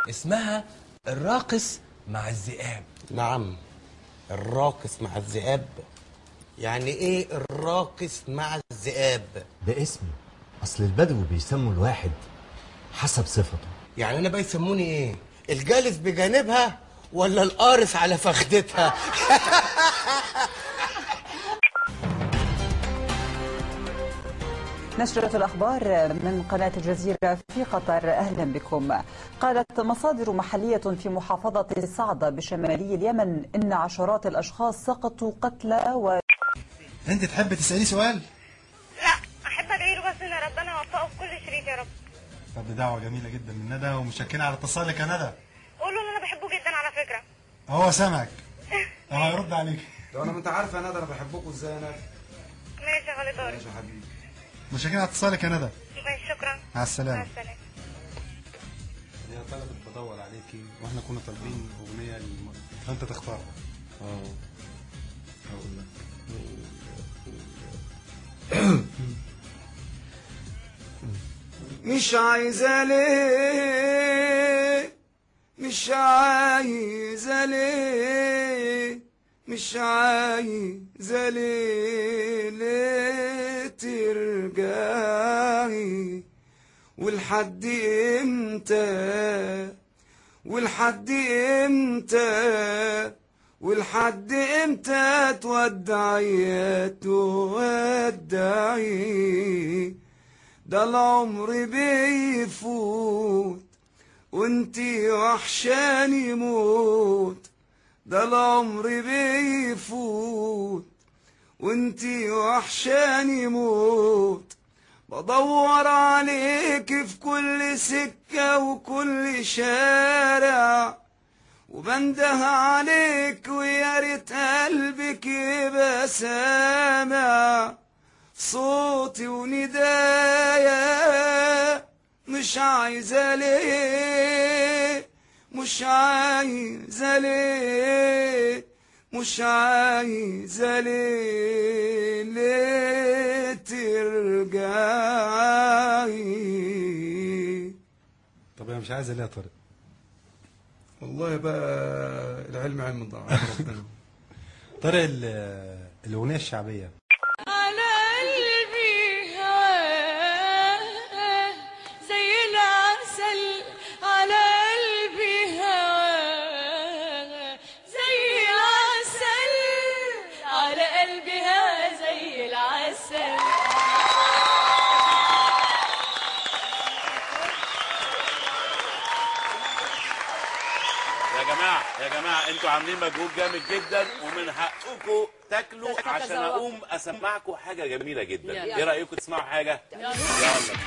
اسمها الراقص مع الذئاب نعم الراقص مع الذئاب يعني ايه الراقص مع الذئاب ده اسمه اصل البدو بيسموا الواحد حسب صفته يعني انا بقى يسموني ايه الجالس بجانبها ولا القارص على فخدتها نشرة الأخبار من قناة الجزيرة في قطر أهلا بكم قالت مصادر محلية في محافظة صعدة بشمالي اليمن إن عشرات الأشخاص سقطوا قتلى و انت تحب تسالي سؤال لا احب ادعي له بس ان ربنا يوفقه في كل شريك يا رب طب دي دعوه جميله جدا من ندى ومشكرين على اتصالك يا ندى قول له ان انا بحبه جدا على فكره هو سامعك اه هيرد عليك لو انا ما انت عارف يا ندى انا بحبكم ازاي يا ندى ماشي يا خالد طارق ماشي يا حبيبي مشكرين على اتصالك يا ندى ماشي شكرا مع مع السلامه السلامه هي طلبت بدور عليكي واحنا كنا طالبين اغنيه الم... فانت تختار اه هقول لك مش عايزة ليه مش عايزة ليه مش عايزة ليه ليه ترجعي ولحد امتى ولحد امتى ولحد امتى تودعي تودعي ده العمر بيفوت وانتي وحشاني موت ده العمر بيفوت وانتي وحشاني موت بدور عليك في كل سكة وكل شارع وبنده عليك ويا ريت قلبك يبقى سامع صوتي وندايا مش عايزة ليه مش عايزة ليه مش عايزة ليه ليه ترجعي طب انا مش عايز ليه يا طارق والله بقى العلم علم ضاع ربنا طارق ال- الاغنيه الشعبيه على قلبي هواه زي العسل على قلبي هواه زي العسل على قلبي هواه زي العسل يا جماعه يا جماعه انتوا عاملين مجهود جامد جدا ومن حقكم تاكلوا عشان اقوم اسمعكم حاجه جميله جدا يلا. ايه رايكم تسمعوا حاجه يلا. يلا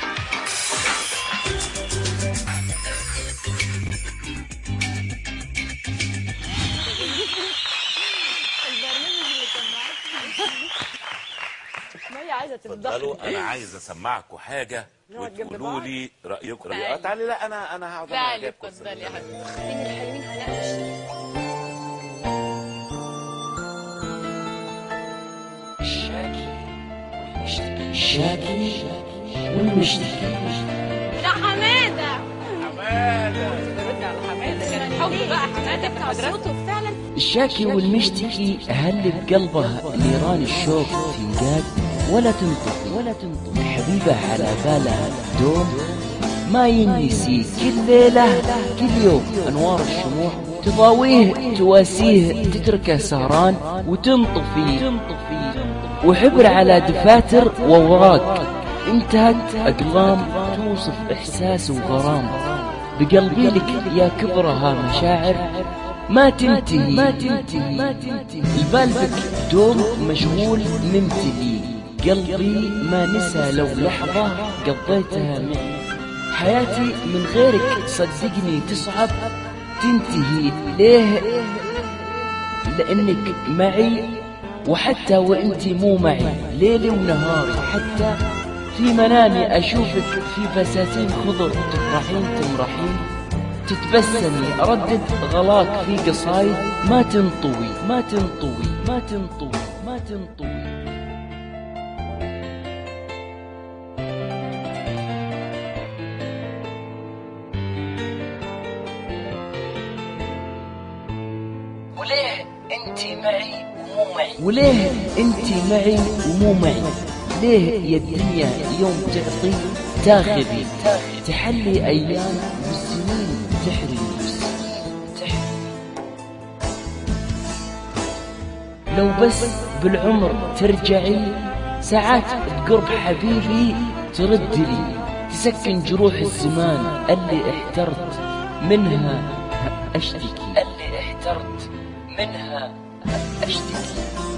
البرنامج اللي كان معاك مية عايزة اتفضلوا تفضحني انا عايز اسمعكم حاجه نقعد جنب وتقولوا بعض؟ لي رايكم تعالي. رأيكم. تعالي لا انا انا هقعد أنا تعالي أجيبكم. اتفضلي يا حبيبي خليني الحلوين هنقش الشاكي والمشتكي ده حمادة حمادة برد على حمادة كان حب بقى حمادة في المدرسة فعلا الشاكي والمشتكي هل بقلبه نيران الشوق تنقاد ولا تنطفي ولا تنطفي حبيبة على بالها دوم ما ينسي كل ليلة كل يوم أنوار الشموع تضاويه تواسيه تتركه سهران وتنطفي تنطفي وحبر على دفاتر وأوراق انتهت أقلام توصف إحساس وغرام بقلبي لك يا كبرها مشاعر ما تنتهي ما تنتهي ما تنتهي البال بك دوم مشغول ممتلي قلبي ما نسى لو لحظة قضيتها معي حياتي من غيرك صدقني تصعب تنتهي ليه لأنك معي وحتى وانتي مو معي ليلي ونهاري حتى في منامي أشوفك في فساتين خضر تفرحين تمرحين تتبسمي أردد غلاك في قصايد ما تنطوي ما تنطوي ما تنطوي ما تنطوي انت معي ومو معي وليه انت معي ومو معي ليه يا الدنيا يوم تعطي تاخذي تحلي ايام والسنين تحرمي لو بس بالعمر ترجعي ساعات بقرب حبيبي ترد لي تسكن جروح الزمان اللي احترت منها اشتكي اللي احترت منها اشتكي